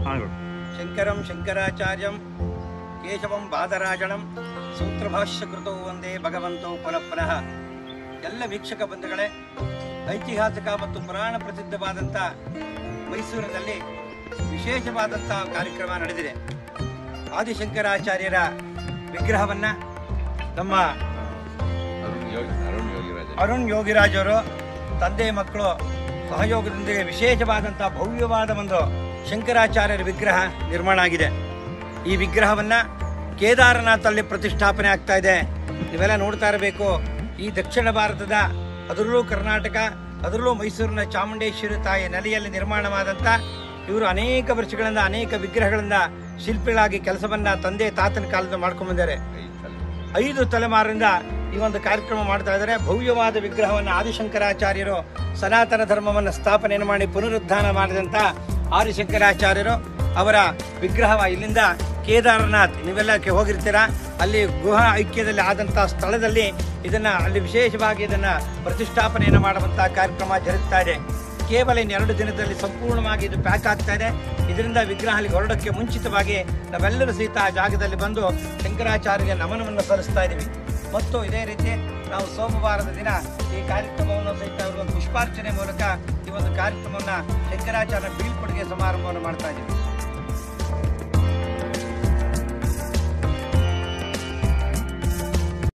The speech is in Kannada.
ಹಾಂ ಗುರು ಶಂಕರಂ ಶಂಕರಾಚಾರ್ಯಂ ಕೇಶವಂ ಬಾದರಾಜಣಂ ಸೂತ್ರಭಾಷ್ಯಕೃತೋ ಒಂದೇ ಭಗವಂತೋ ಪುನಃ ಪುನಃ ಎಲ್ಲ ವೀಕ್ಷಕ ಬಂಧುಗಳೇ ಐತಿಹಾಸಿಕ ಮತ್ತು ಪುರಾಣ ಪ್ರಸಿದ್ಧವಾದಂಥ ಮೈಸೂರಿನಲ್ಲಿ ವಿಶೇಷವಾದಂಥ ಕಾರ್ಯಕ್ರಮ ನಡೆದಿದೆ ಆದಿಶಂಕರಾಚಾರ್ಯರ ವಿಗ್ರಹವನ್ನು ನಮ್ಮ ಅರುಣ್ ಯೋಗಿ ಅರುಣ್ ಯೋಗಿರಾಜ ಅರುಣ್ ಯೋಗಿರಾಜ್ ಅವರು ತಂದೆ ಮಕ್ಕಳು ಸಹಯೋಗದೊಂದಿಗೆ ವಿಶೇಷವಾದಂಥ ಭವ್ಯವಾದ ಒಂದು ಶಂಕರಾಚಾರ್ಯರ ವಿಗ್ರಹ ನಿರ್ಮಾಣ ಆಗಿದೆ ಈ ವಿಗ್ರಹವನ್ನ ಕೇದಾರನಾಥಲ್ಲಿ ಪ್ರತಿಷ್ಠಾಪನೆ ಆಗ್ತಾ ಇದೆ ನೀವೆಲ್ಲ ನೋಡ್ತಾ ಇರಬೇಕು ಈ ದಕ್ಷಿಣ ಭಾರತದ ಅದರಲ್ಲೂ ಕರ್ನಾಟಕ ಅದರಲ್ಲೂ ಮೈಸೂರಿನ ಚಾಮುಂಡೇಶ್ವರಿ ತಾಯಿ ನೆಲೆಯಲ್ಲಿ ನಿರ್ಮಾಣವಾದಂಥ ಇವರು ಅನೇಕ ವರ್ಷಗಳಿಂದ ಅನೇಕ ವಿಗ್ರಹಗಳಿಂದ ಶಿಲ್ಪಿಗಳಾಗಿ ಕೆಲಸವನ್ನ ತಂದೆ ತಾತನ ಕಾಲದಿಂದ ಮಾಡ್ಕೊಂಡ್ ಬಂದಿದ್ದಾರೆ ಐದು ಸಲ ಐದು ತಲೆಮಾರಿಂದ ಈ ಒಂದು ಕಾರ್ಯಕ್ರಮ ಮಾಡ್ತಾ ಇದ್ದಾರೆ ಭವ್ಯವಾದ ವಿಗ್ರಹವನ್ನು ಆದಿಶಂಕರಾಚಾರ್ಯರು ಸನಾತನ ಧರ್ಮವನ್ನು ಸ್ಥಾಪನೆಯನ್ನು ಮಾಡಿ ಪುನರುದ್ಧಾನ ಮಾಡಿದಂಥ ಆದಿಶಂಕರಾಚಾರ್ಯರು ಅವರ ವಿಗ್ರಹ ಇಲ್ಲಿಂದ ಕೇದಾರನಾಥ್ ನೀವೆಲ್ಲ ಕೆ- ಹೋಗಿರ್ತೀರಾ ಅಲ್ಲಿ ಗುಹಾ ಐಕ್ಯದಲ್ಲಿ ಆದಂಥ ಸ್ಥಳದಲ್ಲಿ ಇದನ್ನ ಅಲ್ಲಿ ವಿಶೇಷವಾಗಿ ಇದನ್ನ ಪ್ರತಿಷ್ಠಾಪನೆಯನ್ನು ಮಾಡುವಂಥ ಕಾರ್ಯಕ್ರಮ ಜರುಗ್ತಾ ಇದೆ ಕೇವಲ ಇನ್ನೆರಡು ದಿನದಲ್ಲಿ ಸಂಪೂರ್ಣವಾಗಿ ಇದು ಪ್ಯಾಕ್ ಆಗ್ತಾ ಇದೆ ಇದರಿಂದ ವಿಗ್ರಹ ಅಲ್ಲಿ ಹೊರಡೋಕ್ಕೆ ಮುಂಚಿತವಾಗಿ ನಾವೆಲ್ಲರೂ ಸಹಿತ ಆ ಜಾಗದಲ್ಲಿ ಬಂದು ಶಂಕರಾಚಾರ್ಯಗೆ ನಮನವನ್ನು ಸಲ್ಲಿಸ್ತಾ ಇದ್ದೀವಿ ಮತ್ತು ಇದೇ ರೀತಿ ನಾವು ಸೋಮವಾರದ ದಿನ ಈ ಕಾರ್ಯಕ್ರಮವನ್ನು ಸಹಿತ ಅವರು ಒಂದು ಪುಷ್ಪಾರ್ಚನೆ ಮೂಲಕ ಈ ಒಂದು ಕಾರ್ಯಕ್ರಮವನ್ನು ಶಂಕರಾಚಾರ್ಯ ಬೀಳ್ಕೊಡುಗೆ ಸಮಾರಂಭವನ್ನು ಮಾಡ್ತಾ ಇದ್ದೀವಿ